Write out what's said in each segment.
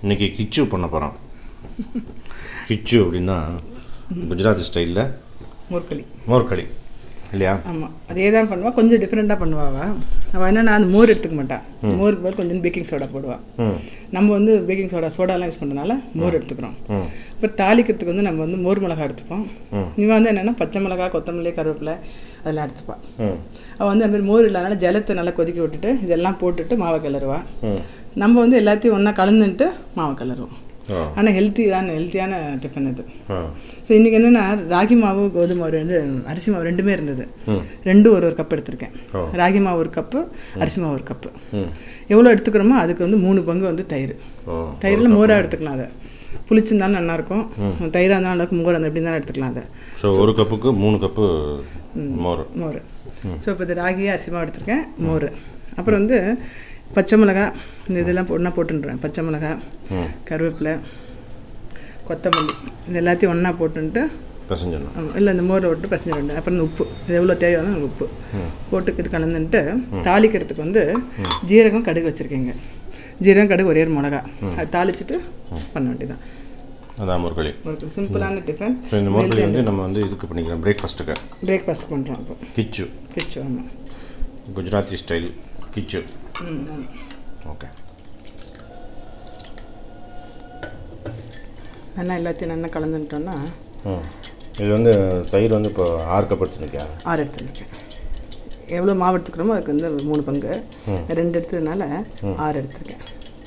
இன்னைக்கு கிச்சு பண்ண போகிறோம் கிச்சு அப்படின்னா குஜராத்தி ஸ்டைலில் மோர்களி மோர்களி இல்லையா ஆமாம் அதே தான் பண்ணுவா கொஞ்சம் டிஃப்ரெண்ட்டாக பண்ணுவாவா அவள் என்னன்னா அந்த மோர் எடுத்துக்க மாட்டான் மோருக்கு பதில் கொஞ்சம் பேக்கிங் சோடா போடுவா ம் நம்ம வந்து பேக்கிங் சோடா சோடாலாம் யூஸ் பண்ணுறதுனால மோர் எடுத்துக்கிறோம் ம் இப்போ தாளிக்கிறதுக்கு வந்து நம்ம வந்து மோர் மிளகா எடுத்துப்போம் இவன் வந்து என்னென்னா பச்சை மிளகா கொத்தமல்லி கருவேப்பிலை அதெல்லாம் எடுத்துப்பாள் ம் அவள் வந்து அது மாதிரி மோர் இல்லாதனால ஜலத்தை நல்லா கொதிக்க விட்டுட்டு இதெல்லாம் போட்டுட்டு மாவை கிளறுவா ம் நம்ம வந்து எல்லாத்தையும் ஒன்றா கலந்துன்ட்டு மாவை கிளறுவோம் ஆ ஆனால் ஹெல்த்தி தான் ஹெல்த்தியான டிஃபன் இது ஆ ஸோ இன்றைக்கி என்னென்னா ராகி மாவு கோதுமை மாவு வந்து அரிசி மாவு ரெண்டுமே இருந்தது ம் ரெண்டும் ஒரு ஒரு கப் எடுத்திருக்கேன் ஓ. ராகி மாவு ஒரு கப்பு அரிசி மாவு ஒரு கப்பு ம் எவ்வளோ எடுத்துக்கிறோமோ அதுக்கு வந்து மூணு பங்கு வந்து தயிர் ஓ தயிரில் மோராக எடுத்துக்கலாம் அதை புளிச்சிருந்தாலும் நல்லாயிருக்கும் தயிராக இருந்தாலும் நல்லாயிருக்கும் மோர் அந்த எப்படி இருந்தாலும் எடுத்துக்கலாம் அதை ஸோ ஒரு கப்புக்கு மூணு கப்பு மோர் மோர் ஸோ இப்போ இது ராகி அரிசி மாவு எடுத்திருக்கேன் மோர் அப்புறம் வந்து பச்சை மிளகா இந்த இதெல்லாம் ஒன்றா போட்டுன்றேன் பச்சை மிளகா ம் கருவேப்பிலை கொத்தமல்லி இது எல்லாத்தையும் ஒன்றா போட்டுன்ட்டு பசஞ்சிடணும் இல்லை இந்த மோரை விட்டு பிரச்சனை ரெண்டு அப்புறம் இந்த உப்பு இது எவ்வளோ தேவையான அந்த உப்பு போட்டு இது கலந்துன்ட்டு தாளிக்கிறதுக்கு வந்து ஜீரகம் கடுகு வச்சுருக்கீங்க ஜீரகம் கடுகு ஒரே ஒரு மிளகா அது தாளிச்சிட்டு பண்ண வேண்டியதான் அதான் மோர்களி ஒரு சிம்பிளான டிஃபன் ஸோ இந்த மோர்களி வந்து நம்ம வந்து இதுக்கு பண்ணிக்கலாம் பிரேக்ஃபாஸ்ட்டுக்கு பிரேக்ஃபாஸ்ட் பண்ணுறோம் இப்போ கிச்சு கிச்சு ஆமாம் குஜராத்தி ஸ்டைல் கிச்சு ம் ஆமாம் ஓகே நல்லா எல்லாத்தையும் நல்லா கலந்துட்டோம்னா ம் இது வந்து தயிர் வந்து இப்போ ஆறு கப் எடுத்துருக்கியா ஆறு எடுத்துருக்கேன் எவ்வளோ மாவு எடுத்துக்கிறோமோ அதுக்கு வந்து மூணு பங்கு ரெண்டு எடுத்ததுனால ஆறு எடுத்திருக்கேன்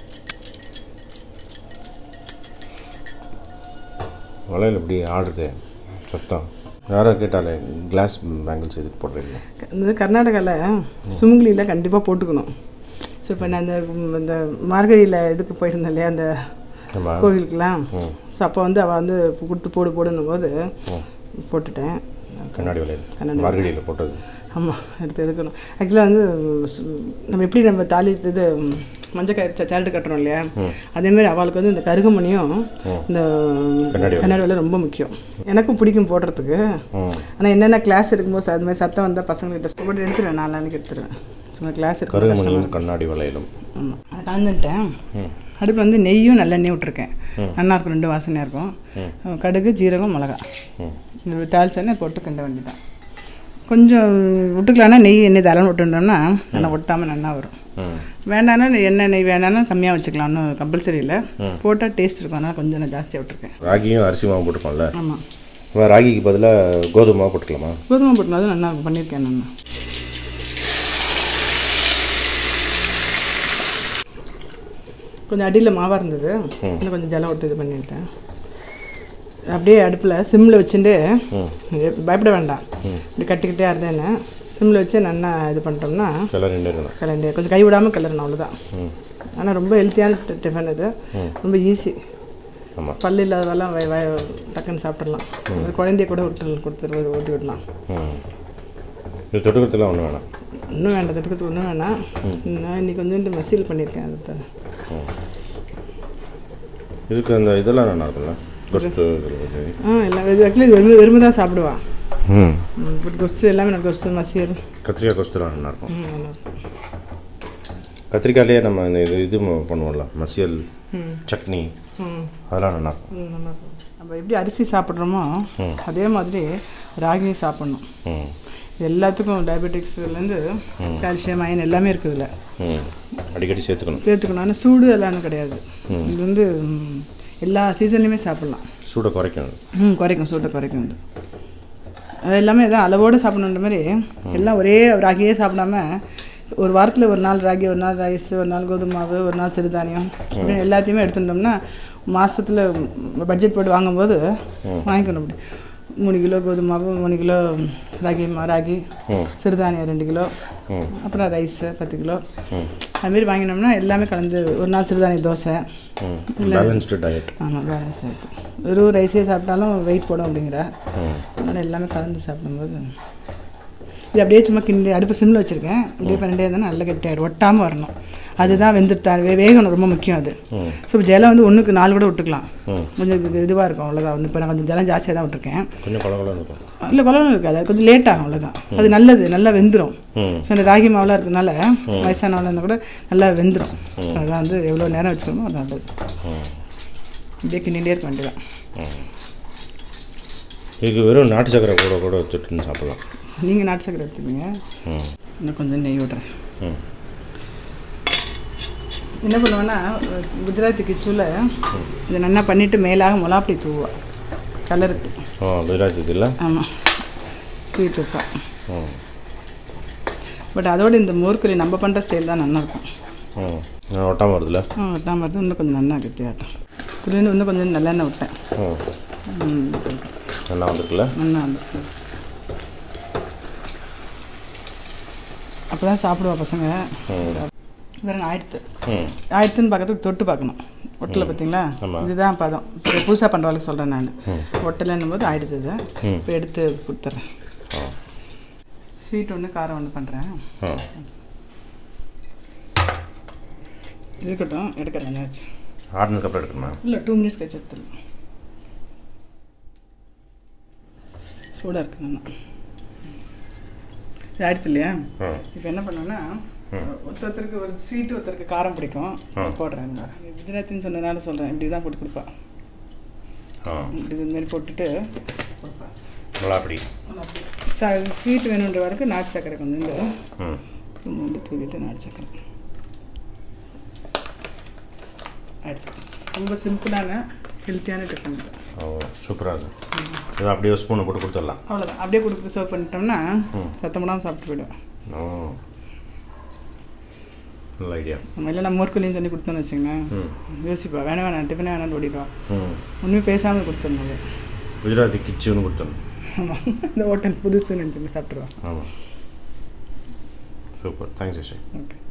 வளையல் இப்படி ஆடுது சத்தம் யாரோ கேட்டாலே கிளாஸ் பேங்கிள்ஸ் இதுக்கு போடுறீங்க இந்த கர்நாடகாவில் சுமுங்கிலியில் கண்டிப்பாக போட்டுக்கணும் ஸோ இப்போ நான் இந்த இந்த மார்கழியில் இதுக்கு போயிருந்தேன் இல்லையா அந்த நம்ம கோவிலுக்கெலாம் ஸோ அப்போ வந்து அவள் வந்து கொடுத்து போடு போடுன்னும் போது போட்டுட்டேன் கண்ணாடி வளையல் மார்கழியில் போட்டது ஆமாம் எடுத்து எடுக்கணும் ஆக்சுவலாக வந்து சு- நம்ம எப்படி நம்ம தாலி இது மஞ்சள் கயிறு ச- சேரட்டு கட்டுறோம் இல்லையா அதேமாதிரி அவளுக்கு வந்து இந்த கருகமணியும் இந்த கண்ணாடி கண்ணாடி வேலை ரொம்ப முக்கியம் எனக்கும் பிடிக்கும் போடுறதுக்கு ம் ஆனால் என்னென்ன கிளாஸ் இருக்கும்போது அது மாதிரி சத்தம் வந்தால் பசங்கள்கிட்ட போட்டு எடுத்துருவேன் நாலு நாளைக்கு எடுத்துருவேன் சும்மா கிளாஸ் இருக்கும் கருகமணியும் கண்ணாடி வளையலும் ஆமாம் அது கலந்துட்டேன் அடுப்பு வந்து நெய்யும் நல்லெண்ணெய் விட்ருக்கேன் நல்லா இருக்கும் ரெண்டு வாசனையாக இருக்கும் கடுகு ஜீரகம் மிளகா இந்த தாளிச்செண்ணெய் போட்டு கிண்ட வேண்டியதான் கொஞ்சம் விட்டுக்கலான்னா நெய் எண்ணெய் தலை விட்டுட்டோம்னா நல்லா ஒட்டாமல் நல்லா வரும் ம் வேண்டாம்னா எண்ணெய் நெய் வேணாலும் கம்மியாக வச்சுக்கலாம் ஒன்றும் கம்பல்சரி இல்லை போட்டால் டேஸ்ட் இருக்கும் அதனால் கொஞ்சம் நான் ஜாஸ்தியாக விட்டுருக்கேன் ராகியும் அரிசி மாவு போட்டுப்போம்ல ஆமாம் இப்போ ராகிக்கு பதிலாக கோதுமை மாவு போட்டுக்கலாமா கோதுமை போட்டுனாலும் நல்லா இருக்கும். பண்ணியிருக்கேன் நான் கொஞ்சம் அடியில் மாவாக இருந்தது இன்னும் கொஞ்சம் ஜலம் விட்டு இது பண்ணிட்டேன் அப்படியே அடுப்பில் சிம்மில் வச்சுட்டு பயப்பட வேண்டாம் இப்படி கட்டிக்கிட்டே இருந்தேன்னு சிம்மில் வச்சு நல்லா இது பண்ணிட்டோம்னா கிளறிண்டே இருக்கணும் கிளண்டி கொஞ்சம் கை விடாமல் கிளறணும் அவ்வளோதான் ஆனால் ரொம்ப ஹெல்த்தியான டிஃபன் இது ரொம்ப ஈஸி ஆமாம் பல்லு இல்லாதவெல்லாம் வய வய டக்குன்னு சாப்பிட்றலாம் ஒரு குழந்தைய கூட விட்டு கொடுத்துட்டு ஊட்டி விடலாம் ம் இது தொட்டுக்கிறதுலாம் ஒன்றும் வேணாம் இன்னும் வேண்டாம் தொட்டுக்கிறதுக்கு ஒன்றும் வேணாம் நான் இன்னைக்கு கொஞ்சோண்டு மசீல் பண்ணியிருக்கேன் அது தர இதுக்கு அந்த இதெல்லாம் நல்லா இருக்குல்ல கொஸ்து இது. ஆ எல்லாம் இது ஆக்சுவலி இது வெறுமை வெறுமை தான் சாப்பிடுவான் ம் இப்போ கொசு எல்லாமே நான் கொசு மசீல் கத்திரிக்காய் கொஸ்துலாம் நல்லா இருக்கும் ம் நல்லா இருக்கும் கத்திரிக்காயிலேயே நம்ம இந்த இது இது ம- பண்ணுவோம்ல மசியல் ம் சட்னி ம் அதெல்லாம் நல்லா இருக்கும் ம், நல்லா இருக்கும் நம்ம எப்படி அரிசி சாப்பிட்றோமோ அதே மாதிரி ராகியும் சாப்பிட்ணும் ம் இது எல்லாத்துக்கும் டயபெட்டிக்ஸ்லேருந்து கால்சியம் அயன் எல்லாமே இருக்குது இதில் ம் அடிக்கடி சேர்த்துக்கணும் சேர்த்துக்கணும் ஆனால் சூடு எல்லாம் கிடையாது இது வந்து ம், எல்லா சீசன்லையுமே சாப்பிட்லாம் சூடை குறைக்கணும் ம் குறைக்கும் சூட்டை குறைக்கும் இது அது எல்லாமே இதான் அளவோடு சாப்பிடணுன்ற மாதிரி எல்லாம் ஒரே ராகியே சாப்பிடாம ஒரு வாரத்தில் ஒரு நாள் ராகி ஒரு நாள் ரைஸ் ஒரு நாள் கோதுமை மாவு ஒரு நாள் சிறுதானியம் இப்படின்னு எல்லாத்தையுமே எடுத்துட்டோம்னா மாதத்தில் பட்ஜெட் போட்டு வாங்கும்போது வாங்கிக்கணும் அப்படி மூணு கிலோ கோதுமை மாவு மூணு கிலோ ராகி மா ராகி சிறுதானியம் ரெண்டு கிலோ அப்புறம் ரைஸு பத்து கிலோ அதுமாரி வாங்கினோம்னா எல்லாமே கலந்து ஒரு நாள் சிறுதானிய தோசை ம் பேலன்ஸ்டு டயட் ஆமாம் பேலன்ஸ் ஆகிட்டு வெறும் ரைஸே சாப்பிட்டாலும் வெயிட் போடும் அப்படிங்கிற அதனால் எல்லாமே கலந்து சாப்பிடும்போது இது அப்படியே சும்மா கிண்டி அடுப்பு சிம்மில் வச்சுருக்கேன் இப்படியே பண்ணிட்டே இருந்தால் நல்லா கெட்டியாயிடும் ஒட்டாமல் வரணும் அதுதான் வெந்துட்டா வே வேகணும் ரொம்ப முக்கியம் அது ம் ஸோ ஜலம் வந்து ஒன்றுக்கு நாலு கூட விட்டுக்கலாம் ம் கொஞ்சம் இதுவாக இருக்கும் அவ்வளோதான் வந்து இப்போ நான் கொஞ்சம் ஜலம் ஜாஸ்தியாக தான் விட்டுருக்கேன் கொஞ்சம் குழகுலன்னு இருக்கும் இல்லை குழம்பு இருக்காது அது கொஞ்சம் லேட் ஆகும் அவ்வளோதான் அது நல்லது நல்லா வெந்துடும் ம் ஸோ இந்த ராகி மாவுலாம் இருக்கனால வயசானவளாக இருந்தால் கூட நல்லா வெந்துடும் ஸோ அதான் வந்து எவ்வளோ நேரம் வச்சுக்கணுமோ அது நல்லது இப்படியே கிண்டிகிட்டே இருக்க வேண்டியதான் இதுக்கு வெறும் நாட்டு சக்கரை கூட கூட வச்சுட்டு சாப்பிடலாம் நீங்கள் நாட்டு சக்கரை எடுத்துக்கீங்க ம் இன்னும் கொஞ்சம் நெய் விட்றேன் ம் என்ன பண்ணுவேன்னா குஜராத்தி கிச்சுவில் இதை நல்லா பண்ணிவிட்டு மேலாக மொளாப்படி தூவா கலருக்கு ஆ குஜராத்தி இல்லை ஆமாம் ஸ்வீட் வைப்பா ம் பட் அதோட இந்த மோர்க்கறி நம்ம பண்ணுற ஸ்டைல் தான் நல்லா இருக்கும் ம் நான் ஒட்டாமல் வருதுல்ல ஆ ஒட்டாமல் இருந்து இன்னும் கொஞ்சம் நல்லா கெட்டியாட்டம் துளிந்து இன்னும் கொஞ்சம் நல்லெண்ணெய் விட்டேன் ம் ம், நல்லா வந்திருக்குல்ல நல்லா வந்து அப்போ தான் சாப்பிடுவா பசங்க ம் வேறு ஆயிடுத்து ம் ஆயிடுத்துன்னு பார்க்கறதுக்கு தொட்டு பார்க்கணும் ஒட்டில் பார்த்தீங்களா ஆமா. இதுதான் பதம் இப்போ புதுசாக பண்ணுறவளுக்கு சொல்கிறேன் நான் ஒட்டலைன்னும் போது ஆயிடுது இது ம். இப்போ எடுத்து கொடுத்துட்றேன் ஆ ஸ்வீட் ஒன்று காரம் ஒன்று பண்ணுறேன் ஆ இருக்கட்டும் எடுக்கிறேன் என்னாச்சு ஆறுனதுக்கப்புறம் எடுக்கணுமா இல்லை டூ மினிட்ஸ் கழிச்சு எடுத்துடலாம் சூடாக இருக்கு நல்லா இது ஆயிடுச்சு இல்லையா ம் இப்போ என்ன பண்ணோன்னா ஒருத்தருக்கு ஒரு ஸ்வீட் ஒருத்தருக்கு காரம் பிடிக்கும் போடுறேன் இந்த குஜராத்தின்னு சொன்னதுனால சொல்கிறேன் இப்படி தான் போட்டு கொடுப்பா ஆ இப்படி இது மாதிரி போட்டுட்டு கொடுப்பா நல்லா அப்படி ஸ்வீட் வேணுன்ற வரைக்கும் நாட்டு சர்க்கரை கொஞ்சம் ம் கொஞ்சோண்டு தூவிட்டு நாட்டு சர்க்கரை ஆயிடுச்சு ரொம்ப சிம்பிளான ஹெல்த்தியான டிஃபன் இது. ஓ சூப்பராக இருக்கு இதை அப்படியே ஒரு ஸ்பூனை போட்டு கொடுத்துடலாம் அவ்வளோதான் அப்படியே கொடுத்து சர்வ் பண்ணிட்டோம்னா சத்தம் போடாமல் சாப்பிட்டு போயிடுவேன் ஓ நல்ல ஐடியா நம்ம இல்லை நம்ம மோர்க்குலின்னு சொல்லி கொடுத்தோன்னு வச்சுங்களேன் ம் யோசிப்பா வேணாம் வேணாம் டிஃபனே வேணாம்னு ஓடிப்பா ம் ஒன்றுமே பேசாமல் கொடுத்துடணும் அது குஜராத்தி கிச்சுன்னு கொடுத்துடணும் ஆமாம் இந்த ஹோட்டல் புதுசுன்னு நினச்சி சாப்பிட்ருவான் ஆமாம் சூப்பர் தேங்க்ஸ் அஷய் ஓகே